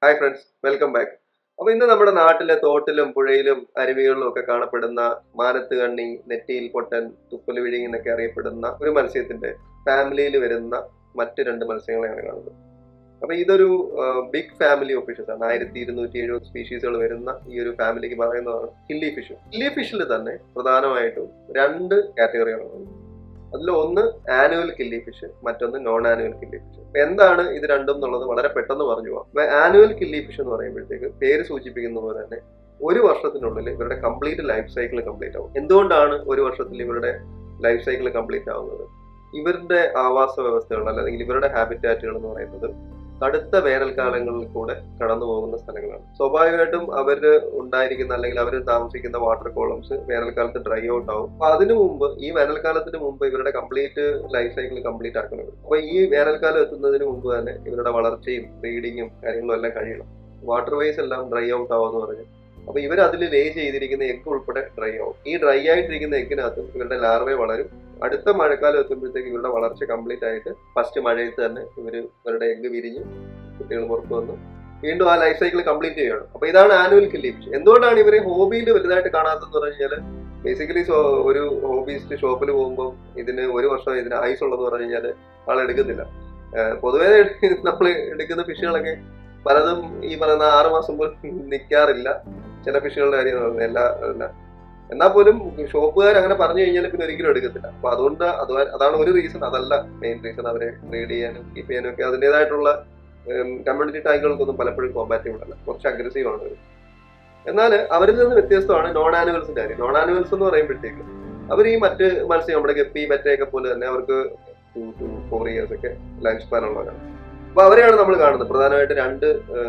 hi friends welcome back അപ്പൊ ഇന്ന് നമ്മുടെ നാട്ടിലെ തോട്ടിലും പുഴയിലും അരുവികളിലും ഒക്കെ കാണപ്പെടുന്ന മാനത്ത് കണ്ണി നെറ്റിയിൽ പൊട്ടൻ തുപ്പൽ വിഴിങ്ങി എന്നൊക്കെ അറിയപ്പെടുന്ന ഒരു മത്സ്യത്തിന്റെ ഫാമിലിയിൽ വരുന്ന മറ്റ് രണ്ട് മത്സ്യങ്ങളെയാണ് കാണുന്നത് അപ്പൊ ഇതൊരു ബിഗ് ഫാമിലി ഓഫ് ഫിഷസ് ആണ് ആയിരത്തി ഇരുന്നൂറ്റി എഴുപത് സ്പീഷീസുകൾ വരുന്ന ഈ ഒരു ഫാമിലിക്ക് പറയുന്നതാണ് കില്ലി ഫിഷ് കില്ലി ഫിഷിൽ തന്നെ പ്രധാനമായിട്ടും രണ്ട് കാറ്റഗറികളാണ് അതിൽ ഒന്ന് ആനുവൽ കില്ലി ഫിഷ് മറ്റൊന്ന് നോൺ ആനുവൽ കില്ലി ഫിഷ് എന്താണ് ഇത് രണ്ടും എന്നുള്ളത് വളരെ പെട്ടെന്ന് പറഞ്ഞു പോവാം ആനുവൽ കില്ലി ഫിഷ് എന്ന് പറയുമ്പോഴത്തേക്ക് പേര് സൂചിപ്പിക്കുന്ന പോലെ തന്നെ ഒരു വർഷത്തിനുള്ളിൽ ഇവരുടെ കംപ്ലീറ്റ് ലൈഫ് സൈക്കിൾ കംപ്ലീറ്റ് ആവും എന്തുകൊണ്ടാണ് ഒരു വർഷത്തിൽ ഇവരുടെ ലൈഫ് സൈക്കിൾ കംപ്ലീറ്റ് ആവുന്നത് ഇവരുടെ ആവാസ വ്യവസ്ഥകൾ അല്ലെങ്കിൽ ഇവരുടെ ഹാബിറ്റാറ്റുകൾ എന്ന് പറയുന്നത് കടുത്ത വേനൽക്കാലങ്ങളിൽ കൂടെ കടന്നു പോകുന്ന സ്ഥലങ്ങളാണ് സ്വാഭാവികമായിട്ടും അവര് ഉണ്ടായിരിക്കുന്ന അല്ലെങ്കിൽ അവർ താമസിക്കുന്ന വാട്ടർ കോളംസ് വേനൽക്കാലത്ത് ഡ്രൈ ഔട്ട് ആവും അപ്പൊ അതിനു മുമ്പ് ഈ വേനൽക്കാലത്തിന് മുമ്പ് ഇവരുടെ കംപ്ലീറ്റ് ലൈഫ് സൈക്കിൾ കംപ്ലീറ്റ് ആക്കണം അപ്പൊ ഈ വേനൽക്കാലം എത്തുന്നതിന് മുമ്പ് തന്നെ ഇവരുടെ വളർച്ചയും ബ്രീഡിങ്ങും കാര്യങ്ങളും എല്ലാം കഴിയണം വാട്ടർ വേസ് എല്ലാം ഡ്രൈ ഔട്ട് ആവുമെന്ന് പറഞ്ഞു അപ്പൊ ഇവർ അതിൽ ലേ ചെയ്തിരിക്കുന്ന എഗ് ഉൾപ്പെടെ ഡ്രൈ ആവും ഈ ഡ്രൈ ആയിട്ടിരിക്കുന്ന എഗ്ഗിനകത്ത് ഇവരുടെ ലാർവേ വളരും അടുത്ത മഴക്കാലം എത്തുമ്പോഴത്തേക്ക് ഇവരുടെ വളർച്ച കംപ്ലീറ്റ് ആയിട്ട് ഫസ്റ്റ് മഴയത്ത് തന്നെ ഇവർ ഇവരുടെ എഗ്ഗ് വിരിഞ്ഞ് കുട്ടികൾ പുറത്തു വന്ന് വീണ്ടും ആ ലൈഫ് സൈക്കിൾ കംപ്ലീറ്റ് ചെയ്യുകയാണ് അപ്പൊ ഇതാണ് ആനുവൽ കില്ലി ഫിഷ് എന്തുകൊണ്ടാണ് ഇവരെ ഹോബിയിൽ വലുതായിട്ട് കാണാത്തതെന്ന് പറഞ്ഞു കഴിഞ്ഞാൽ ബേസിക്കലി ഒരു ഹോബിസ്റ്റ് ഷോപ്പിൽ പോകുമ്പോൾ ഇതിന് ഒരു വർഷം ഇതിന് ഐസ് ഉള്ളതെന്ന് പറഞ്ഞു കഴിഞ്ഞാൽ ആൾ എടുക്കുന്നില്ല പൊതുവേ നമ്മൾ എടുക്കുന്ന ഫിഷുകളൊക്കെ പലതും ഈ പറയുന്ന ആറ് മാസം പോലും നിൽക്കാറില്ല ചില ഫിഷുകളുടെ കാര്യം പറയുന്നത് എല്ലാ അല്ല എന്നാൽ പോലും ഷോപ്പുകാർ അങ്ങനെ പറഞ്ഞു കഴിഞ്ഞാൽ പിന്നെ ഒരിക്കലും എടുക്കത്തില്ല അപ്പൊ അതുകൊണ്ട് അത് അതാണ് ഒരു റീസൺ അതല്ല മെയിൻ റീസൺ അവരെ ബ്രീഡ് ചെയ്യാനും കീപ്പ് ചെയ്യാനും ഒക്കെ അതിൻ്റെതായിട്ടുള്ള കമ്മ്യൂണിറ്റി ടാങ്കുകൾക്കൊന്നും പലപ്പോഴും കോമ്പാറ്റബിൾ അല്ല കുറച്ച് അഗ്രസീവ് ആണ് അവർ എന്നാൽ അവരിൽ നിന്ന് വ്യത്യസ്തമാണ് നോൺ ആനുവൽസിന്റെ കാര്യം നോൺ ആനുവൽസ് എന്ന് പറയുമ്പോഴത്തേക്ക് അവർ ഈ മറ്റ് മത്സ്യം നമ്മുടെ ഗപ്പി മറ്റേയൊക്കെ പോലെ തന്നെ അവർക്ക് ടു ടു ഫോർ ഇയേഴ്സ് ഒക്കെ ലൈഫ് സ്പാൻ ഉള്ളവരാണ് അപ്പൊ അവരെയാണ് നമ്മൾ കാണുന്നത് പ്രധാനമായിട്ട് രണ്ട്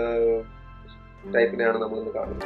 ടൈപ്പിനെയാണ് നമ്മൾ ഇന്ന് കാണുന്നത്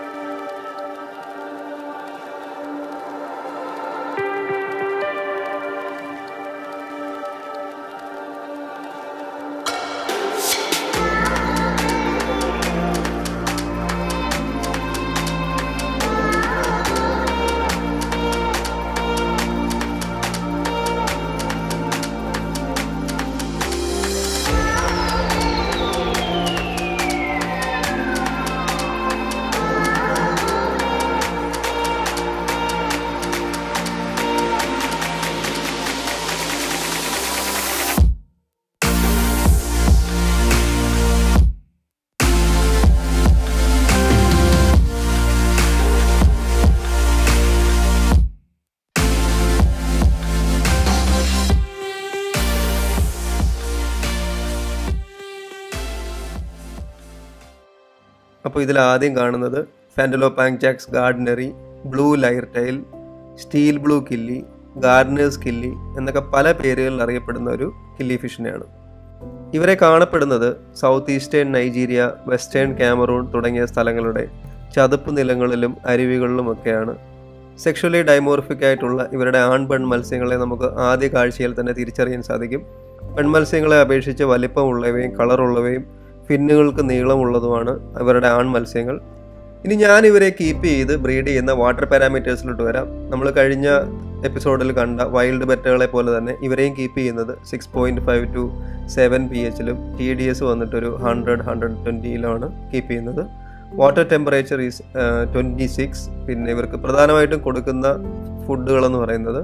അപ്പോൾ ഇതിൽ ആദ്യം കാണുന്നത് fundulopanchax gardneri blue lyre tail steel blue killi gardner's killi എന്നൊക്കെ പല പേരുകളിൽ അറിയപ്പെടുന്ന ഒരു കില്ലി ഫിഷിനെയാണ് ഇവരെ കാണപ്പെടുന്നത് south eastern Nigeria western Cameroon തുടങ്ങിയ സ്ഥലങ്ങളുടെ ചതുപ്പ് നിലങ്ങളിലും അരുവികളിലുമൊക്കെയാണ് സെക്ഷലി ഡൈമോർഫിക് ആയിട്ടുള്ള ഇവരുടെ ആൺ പെൺ മത്സ്യങ്ങളെ നമുക്ക് ആദ്യ കാഴ്ചയിൽ തന്നെ തിരിച്ചറിയാൻ സാധിക്കും പെൺമത്സ്യങ്ങളെ അപേക്ഷിച്ച് വലിപ്പമുള്ളവയും കളറുള്ളവയും ഫിന്നുകൾക്ക് നീളമുള്ളതുമാണ് ഇവരുടെ ആൺ മത്സ്യങ്ങൾ ഇനി ഞാൻ ഇവരെ കീപ്പ് ചെയ്ത് ബ്രീഡ് ചെയ്യുന്ന വാട്ടർ പാരാമീറ്റേഴ്സിലോട്ട് വരാം നമ്മൾ കഴിഞ്ഞ എപ്പിസോഡിൽ കണ്ട വൈൽഡ് ബെറ്റുകളെ പോലെ തന്നെ ഇവരെയും കീപ്പ് ചെയ്യുന്നത് six point five two seven P എച്ചിലും ടി ഡി എസ് വന്നിട്ടൊരു ഹൺഡ്രഡ് ഹൺഡ്രഡ് ട്വൻറ്റിയിലാണ് കീപ്പ് ചെയ്യുന്നത് water temperature is twenty six പിന്നെ ഇവർക്ക് പ്രധാനമായിട്ടും കൊടുക്കുന്ന ഫുഡുകളെന്ന് പറയുന്നത്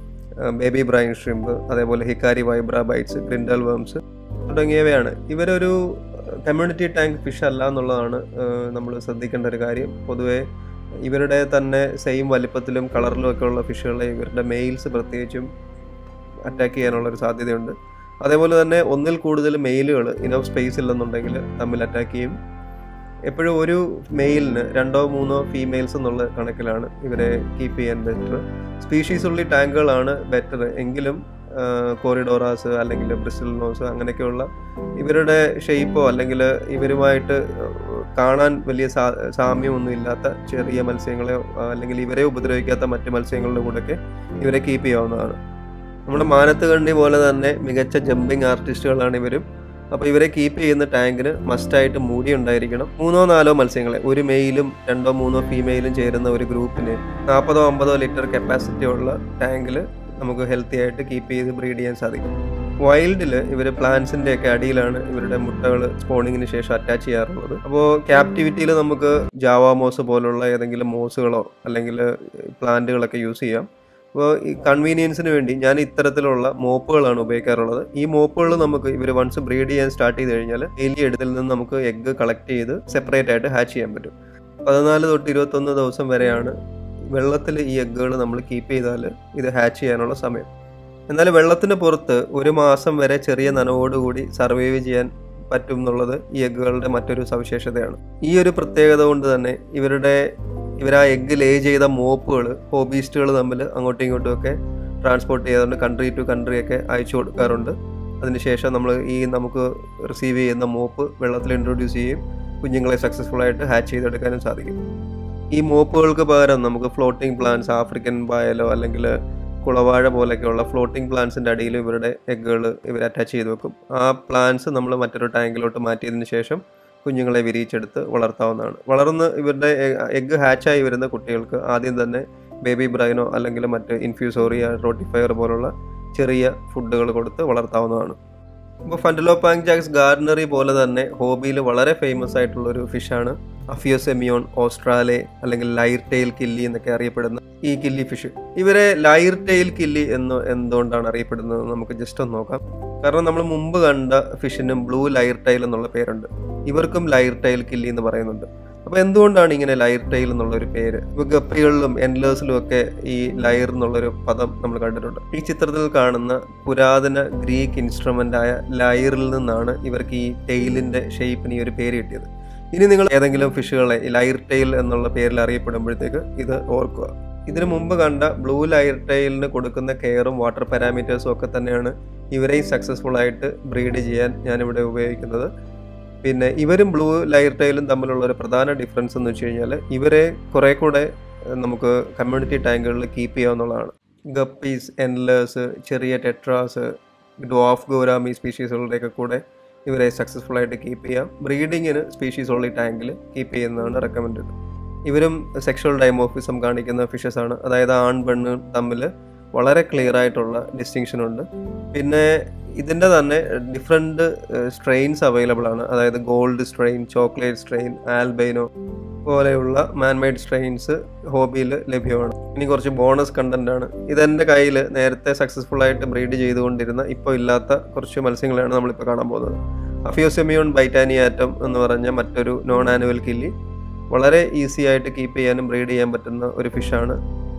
ബേബി ബ്രൈൻ ഷ്രിമ്പ് അതേപോലെ ഹിക്കാരി വൈബ്ര ബൈറ്റ്സ് ഗ്രിൻഡൽ വേംസ് തുടങ്ങിയവയാണ് ഇവരൊരു കമ്മ്യൂണിറ്റി ടാങ്ക് ഫിഷ് അല്ല എന്നുള്ളതാണ് നമ്മൾ ശ്രദ്ധിക്കേണ്ട ഒരു കാര്യം പൊതുവേ ഇവരുടെ തന്നെ സെയിം വലിപ്പത്തിലും കളറിലും ഒക്കെ ഉള്ള ഫിഷുകളെ ഇവരുടെ മെയിൽസ് പ്രത്യേകിച്ചും അറ്റാക്ക് ചെയ്യാനുള്ള ഒരു സാധ്യതയുണ്ട് അതേപോലെ തന്നെ ഒന്നിൽ കൂടുതൽ മെയിലുകൾ ഇനഫ് സ്പേസ് ഇല്ലെന്നുണ്ടെങ്കിൽ തമ്മിൽ അറ്റാക്ക് ചെയ്യും എപ്പോഴും ഒരു മെയിലിന് രണ്ടോ മൂന്നോ ഫീമെയിൽസ് എന്നുള്ള കണക്കിലാണ് ഇവരെ കീപ്പ് ചെയ്യാൻ ബെറ്റർ സ്പീഷീസ് ഉള്ള ടാങ്കുകളാണ് ബെറ്റർ എങ്കിലും കോറിഡോറാസ് അല്ലെങ്കിൽ ബ്രിസിൽനോസ് അങ്ങനെയൊക്കെയുള്ള ഇവരുടെ ഷെയ്പ്പോ അല്ലെങ്കിൽ ഇവരുമായിട്ട് കാണാൻ വലിയ സാമ്യമൊന്നും ഇല്ലാത്ത ചെറിയ മത്സ്യങ്ങളെയോ അല്ലെങ്കിൽ ഇവരെ ഉപദ്രവിക്കാത്ത മറ്റു മത്സ്യങ്ങളുടെ കൂടെയൊക്കെ ഇവരെ കീപ്പ് ചെയ്യാവുന്നതാണ് നമ്മുടെ മാനത്ത് കണ്ടി പോലെ തന്നെ മികച്ച ജമ്പിങ് ആർട്ടിസ്റ്റുകളാണ് ഇവരും അപ്പോൾ ഇവരെ കീപ്പ് ചെയ്യുന്ന ടാങ്കിന് മസ്റ്റായിട്ട് മൂടി ഉണ്ടായിരിക്കണം മൂന്നോ നാലോ മത്സ്യങ്ങളെ ഒരു മെയിലും രണ്ടോ മൂന്നോ ഫീമെയിലും ചേരുന്ന ഒരു ഗ്രൂപ്പിന് നാൽപ്പതോ അമ്പതോ ലിറ്റർ കപ്പാസിറ്റി ഉള്ള ടാങ്കിൽ നമുക്ക് ഹെൽത്തി ആയിട്ട് കീപ്പ് ചെയ്ത് ബ്രീഡ് ചെയ്യാൻ സാധിക്കും വൈൽഡിൽ ഇവർ പ്ലാന്റ്സിന്റെ ഒക്കെ അടിയിലാണ് ഇവരുടെ മുട്ടകൾ സ്പോണിങ്ങിന് ശേഷം അറ്റാച്ച് ചെയ്യാറുള്ളത് അപ്പോൾ ക്യാപ്റ്റിവിറ്റിയിൽ നമുക്ക് ജാവ മോസ് പോലുള്ള ഏതെങ്കിലും മോസുകളോ അല്ലെങ്കിൽ പ്ലാന്റുകളൊക്കെ യൂസ് ചെയ്യാം അപ്പോൾ ഈ കൺവീനിയൻസിന് വേണ്ടി ഞാൻ ഇത്തരത്തിലുള്ള മോപ്പുകളാണ് ഉപയോഗിക്കാറുള്ളത് ഈ മോപ്പുകൾ നമുക്ക് ഇവർ വൺസ് ബ്രീഡ് ചെയ്യാൻ സ്റ്റാർട്ട് ചെയ്ത് കഴിഞ്ഞാൽ ഡെയിലി എടുത്തിൽ നിന്ന് നമുക്ക് എഗ്ഗ് കളക്ട് ചെയ്ത് സെപ്പറേറ്റ് ആയിട്ട് ഹാച്ച് ചെയ്യാൻ പറ്റും പതിനാല് തൊട്ട് ഇരുപത്തൊന്ന് ദിവസം വരെയാണ് വെള്ളത്തിൽ ഈ എഗ്ഗുകൾ നമ്മൾ കീപ്പ് ചെയ്താൽ ഇത് ഹാച്ച് ചെയ്യാനുള്ള സമയം എന്നാൽ വെള്ളത്തിന് പുറത്ത് ഒരു മാസം വരെ ചെറിയ നനവോടുകൂടി സർവൈവ് ചെയ്യാൻ പറ്റും എന്നുള്ളത് ഈ എഗ്ഗുകളുടെ മറ്റൊരു സവിശേഷതയാണ് ഈ ഒരു പ്രത്യേകത കൊണ്ട് തന്നെ ഇവരുടെ ഇവർ ആ എഗ്ഗ് ലേ ചെയ്ത മോപ്പുകൾ ഹോബിസ്റ്റുകൾ തമ്മിൽ അങ്ങോട്ടും ഇങ്ങോട്ടും ഒക്കെ ട്രാൻസ്പോർട്ട് ചെയ്തുകൊണ്ട് കൺട്രി ടു കൺട്രി ഒക്കെ അയച്ചു കൊടുക്കാറുണ്ട് അതിനുശേഷം നമ്മൾ ഈ നമുക്ക് റിസീവ് ചെയ്യുന്ന മോപ്പ് വെള്ളത്തിൽ ഇൻട്രൊഡ്യൂസ് ചെയ്യും കുഞ്ഞുങ്ങളെ സക്സസ്ഫുൾ ആയിട്ട് ഹാച്ച് ചെയ്തെടുക്കാനും സാധിക്കും ഈ മോപ്പുകൾക്ക് പകരം നമുക്ക് ഫ്ലോട്ടിംഗ് പ്ലാന്റ്സ് ആഫ്രിക്കൻ പായലോ അല്ലെങ്കിൽ കുളവാഴ പോലെയൊക്കെയുള്ള ഫ്ലോട്ടിംഗ് പ്ലാന്റ്സിൻ്റെ അടിയിൽ ഇവരുടെ എഗ്ഗുകൾ ഇവർ അറ്റാച്ച് ചെയ്ത് വെക്കും ആ പ്ലാന്റ്സ് നമ്മൾ മറ്റൊരു ടാങ്കിലോട്ട് മാറ്റിയതിന് ശേഷം കുഞ്ഞുങ്ങളെ വിരിയിച്ചെടുത്ത് വളർത്താവുന്നതാണ് വളർന്ന് ഇവരുടെ എഗ്ഗ് ഹാച്ചായി വരുന്ന കുട്ടികൾക്ക് ആദ്യം തന്നെ ബേബി ബ്രൈനോ അല്ലെങ്കിൽ മറ്റ് ഇൻഫ്യൂസോറിയ റോട്ടിഫയർ പോലുള്ള ചെറിയ ഫുഡുകൾ കൊടുത്ത് വളർത്താവുന്നതാണ് ഇപ്പോൾ ഫൻഡലോപാങ് ജാക്സ് ഗാർഡനറി പോലെ തന്നെ ഹോബിയിൽ വളരെ ഫേമസ് ആയിട്ടുള്ള ഒരു ഫിഷാണ് അഫിയോസെമിയോൺ ഓസ്ട്രാലെ അല്ലെങ്കിൽ ലൈർ ടെയിൽ കില്ലി എന്നൊക്കെ അറിയപ്പെടുന്ന ഈ കില്ലി ഫിഷ് ഇവരെ ലൈർ ടെയിൽ കില്ലി എന്ന് എന്തുകൊണ്ടാണ് അറിയപ്പെടുന്നത് നമുക്ക് ജസ്റ്റ് ഒന്ന് നോക്കാം കാരണം നമ്മൾ മുമ്പ് കണ്ട ഫിഷിനും ബ്ലൂ ലൈർ ടൈൽ എന്നുള്ള പേരുണ്ട് ഇവർക്കും ലൈർ ടൈൽ കില്ലി എന്ന് പറയുന്നുണ്ട് അപ്പോൾ എന്തുകൊണ്ടാണ് ഇങ്ങനെ ലൈർ ടൈൽ എന്നുള്ള ഒരു പേര് ഇപ്പോൾ ഗപ്പികളിലും എൻലേഴ്സിലും ഒക്കെ ഈ ലൈർ എന്നുള്ളൊരു പദം നമ്മൾ കണ്ടിട്ടുണ്ട് ഈ ചിത്രത്തിൽ കാണുന്ന പുരാതന ഗ്രീക്ക് ഇൻസ്ട്രുമെന്റ് ആയ ലൈറിൽ നിന്നാണ് ഇവർക്ക് ഈ ടെയിലിന്റെ ഷേപ്പിന് ഈ ഒരു പേര് കിട്ടിയത് ഇനി നിങ്ങൾ ഏതെങ്കിലും ഫിഷുകളെ ലൈർ ടെയിൽ എന്നുള്ള പേരിൽ അറിയപ്പെടുമ്പോഴത്തേക്ക് ഇത് ഓർക്കുക ഇതിനു മുമ്പ് കണ്ട ബ്ലൂ ലൈർ ടൈലിന് കൊടുക്കുന്ന കെയറും വാട്ടർ പാരാമീറ്റേഴ്സും ഒക്കെ തന്നെയാണ് ഇവരെയും സക്സസ്ഫുൾ ആയിട്ട് ബ്രീഡ് ചെയ്യാൻ ഞാനിവിടെ ഉപയോഗിക്കുന്നത് പിന്നെ ഇവരും ബ്ലൂ ലൈർ ടൈലും തമ്മിലുള്ള ഒരു പ്രധാന ഡിഫറൻസ് എന്ന് വെച്ച് കഴിഞ്ഞാൽ ഇവരെ കുറേ കൂടെ നമുക്ക് കമ്മ്യൂണിറ്റി ടാങ്കുകളിൽ കീപ്പ് ചെയ്യാവുന്നതാണ് ഗപ്പീസ് എൻലേഴ്സ് ചെറിയ ടെട്രാസ് ഡ്വാഫ് ഗോരാമി സ്പീഷീസുകളുടെയൊക്കെ കൂടെ ഇവരെ സക്സസ്ഫുൾ ആയിട്ട് കീപ്പ് ചെയ്യാം ബ്രീഡിങ്ങിന് സ്പീഷീസ് ഉള്ള ടാങ്കിൽ കീപ്പ് ചെയ്യുന്നതാണ് റെക്കമെൻഡഡ് ഇവരും സെക്ഷൽ ഡൈമോഫിസം കാണിക്കുന്ന ഫിഷസ് ആണ് അതായത് ആൺ പെണ്ണ് തമ്മിൽ വളരെ ക്ലിയർ ആയിട്ടുള്ള ഡിസ്റ്റിങ്ഷൻ ഉണ്ട് പിന്നെ ഇതിൻ്റെ തന്നെ ഡിഫറെൻറ്റ് സ്ട്രെയിൻസ് അവൈലബിൾ ആണ് അതായത് gold strain chocolate strain albino പോലെയുള്ള മാൻമെയ്ഡ് സ്ട്രെയിൻസ് ഹോബിയിൽ ലഭ്യമാണ് ഇനി കുറച്ച് ബോണസ് കണ്ടന്റ് ആണ് ഇതെൻ്റെ കയ്യിൽ നേരത്തെ സക്സസ്ഫുൾ ആയിട്ട് ബ്രീഡ് ചെയ്തുകൊണ്ടിരുന്ന ഇപ്പോൾ ഇല്ലാത്ത കുറച്ച് മത്സ്യങ്ങളാണ് നമ്മളിപ്പോൾ കാണാൻ പോകുന്നത് അഫിയോസെമിയോൺ ബൈറ്റാനിയാറ്റം എന്ന് പറഞ്ഞ മറ്റൊരു നോൺ ആനുവൽ കില്ലി വളരെ ഈസി ആയിട്ട് കീപ്പ് ചെയ്യാനും ബ്രീഡ് ചെയ്യാൻ പറ്റുന്ന ഒരു ഫിഷാണ്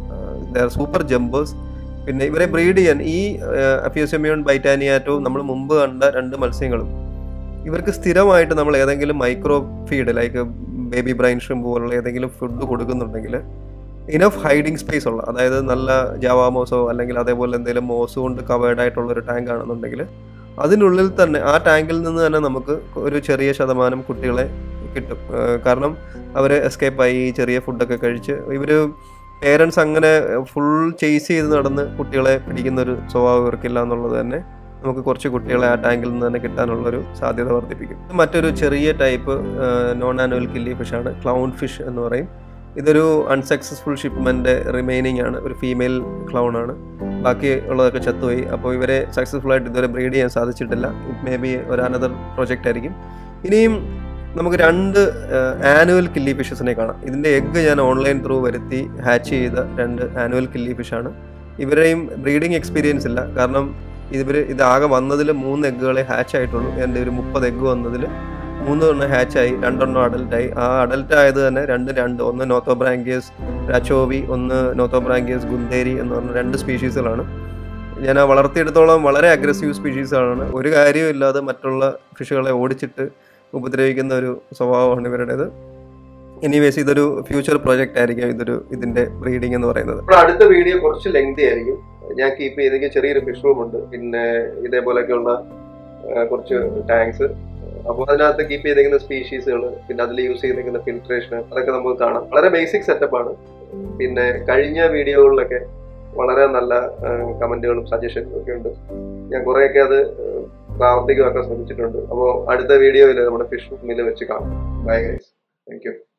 ദർ സൂപ്പർ ജമ്പേഴ്സ് പിന്നെ ഇവരെ ബ്രീഡ് ചെയ്യാൻ ഈ അഫിയോസെമിയോൺ ബൈറ്റാനിയാറ്റവും നമ്മൾ മുമ്പ് കണ്ട രണ്ട് മത്സ്യങ്ങളും ഇവർക്ക് സ്ഥിരമായിട്ട് നമ്മൾ ഏതെങ്കിലും micro feed like baby brine shrimp പോലുള്ള ഏതെങ്കിലും ഫുഡ് കൊടുക്കുന്നുണ്ടെങ്കിൽ ഇനഫ് ഹൈഡിങ് സ്പേസ് ഉള്ള അതായത് നല്ല ജാവാമോസോ അല്ലെങ്കിൽ അതേപോലെ എന്തെങ്കിലും മോസ് കൊണ്ട് കവേർഡ് ആയിട്ടുള്ള ഒരു ടാങ്ക് ആണെന്നുണ്ടെങ്കിൽ അതിനുള്ളിൽ തന്നെ ആ ടാങ്കിൽ നിന്ന് തന്നെ നമുക്ക് ഒരു ചെറിയ ശതമാനം കുട്ടികളെ കിട്ടും കാരണം അവർ എസ്കേപ്പായി ചെറിയ ഫുഡൊക്കെ കഴിച്ച് ഇവർ പേരൻസ് അങ്ങനെ ഫുൾ ചേസ് ചെയ്ത് നടന്ന് കുട്ടികളെ പിടിക്കുന്ന ഒരു സ്വഭാവം ഇവർക്കില്ല എന്നുള്ളത് തന്നെ നമുക്ക് കുറച്ച് കുട്ടികളെ ആ ടാങ്കിൽ നിന്ന് തന്നെ കിട്ടാനുള്ളൊരു സാധ്യത വർദ്ധിപ്പിക്കും മറ്റൊരു ചെറിയ ടൈപ്പ് നോൺ ആനുവൽ കില്ലി ഫിഷാണ് ക്ലൗൺ ഫിഷ് എന്ന് പറയും ഇതൊരു അൺസക്സസ്ഫുൾ ഷിപ്മെൻ്റ് റിമൈനിങ് ആണ് ഒരു ഫീമെയിൽ ക്ലൗൺ ആണ് ബാക്കി ഉള്ളതൊക്കെ ചത്തുപോയി അപ്പോൾ ഇവരെ സക്സസ്ഫുൾ ആയിട്ട് ഇതുവരെ ബ്രീഡ് ചെയ്യാൻ സാധിച്ചിട്ടില്ല ഇറ്റ് മേ ബി ഒരു അനദർ പ്രോജക്റ്റ് ആയിരിക്കും ഇനിയും നമുക്ക് രണ്ട് ആനുവൽ കില്ലി ഫിഷസിനെ കാണാം ഇതിൻ്റെ എഗ്ഗ് ഞാൻ ഓൺലൈൻ ത്രൂ വരുത്തി ഹാച്ച് ചെയ്ത രണ്ട് ആനുവൽ കില്ലി ഫിഷാണ് ഇവരെയും ബ്രീഡിങ് എക്സ്പീരിയൻസ് ഇല്ല കാരണം ഇവർ ഇതാകെ വന്നതിൽ മൂന്ന് എഗ്ഗുകളെ ഹാച്ച് ആയിട്ടുള്ളൂ എൻ്റെ ഒരു മുപ്പത് എഗ്ഗ് വന്നതിൽ മൂന്ന് എണ്ണം ഹാച്ചായി രണ്ടെണ്ണം അഡൽട്ടായി ആ അഡൽട്ട് ആയത് തന്നെ രണ്ട് രണ്ട് ഒന്ന് നോത്തോബ്രാങ്കിയസ് രാച്ചോവി ഒന്ന് നോത്തോബ്രാങ്കിയസ് ഗുന്തേരി എന്ന് പറഞ്ഞ രണ്ട് സ്പീഷീസുകളാണ് ഞാൻ ആ വളർത്തിയെടുത്തോളം വളരെ അഗ്രസീവ് സ്പീഷീസാണ് ഒരു കാര്യവും ഇല്ലാതെ മറ്റുള്ള ഫിഷുകളെ ഓടിച്ചിട്ട് ഉപദ്രവിക്കുന്ന ഒരു സ്വഭാവമാണ് ഇവരുടേത് എനിവേസ് ഇതൊരു ഫ്യൂച്ചർ പ്രോജക്റ്റ് ആയിരിക്കും ഇതൊരു ഇതിന്റെ ബ്രീഡിംഗ് എന്ന് പറയുന്നത് അടുത്ത വീഡിയോ കുറച്ച് ലെങ്തി ആയിരിക്കും ഞാൻ കീപ്പ് ചെയ്തെങ്കിൽ ചെറിയൊരു ഫിഷ് റൂം ഉണ്ട് പിന്നെ ഇതേപോലെയൊക്കെയുള്ള കുറച്ച് ടാങ്ക്സ് അപ്പോൾ അതിനകത്ത് കീപ്പ് ചെയ്തേക്കുന്ന സ്പീഷീസുകൾ പിന്നെ അതിൽ യൂസ് ചെയ്തേക്കുന്ന ഫിൽട്രേഷൻ അതൊക്കെ നമുക്ക് കാണാം വളരെ ബേസിക് സെറ്റപ്പാണ് പിന്നെ കഴിഞ്ഞ വീഡിയോകളിലൊക്കെ വളരെ നല്ല കമന്റുകളും സജഷൻസും ഒക്കെ ഉണ്ട് ഞാൻ കുറേയൊക്കെ അത് പ്രാവർത്തികമാക്കാൻ ശ്രമിച്ചിട്ടുണ്ട് അപ്പോൾ അടുത്ത വീഡിയോയിൽ നമ്മുടെ ഫിഷ് റൂമിൽ വെച്ച് കാണാം ബൈ ഗൈസ് താങ്ക് യു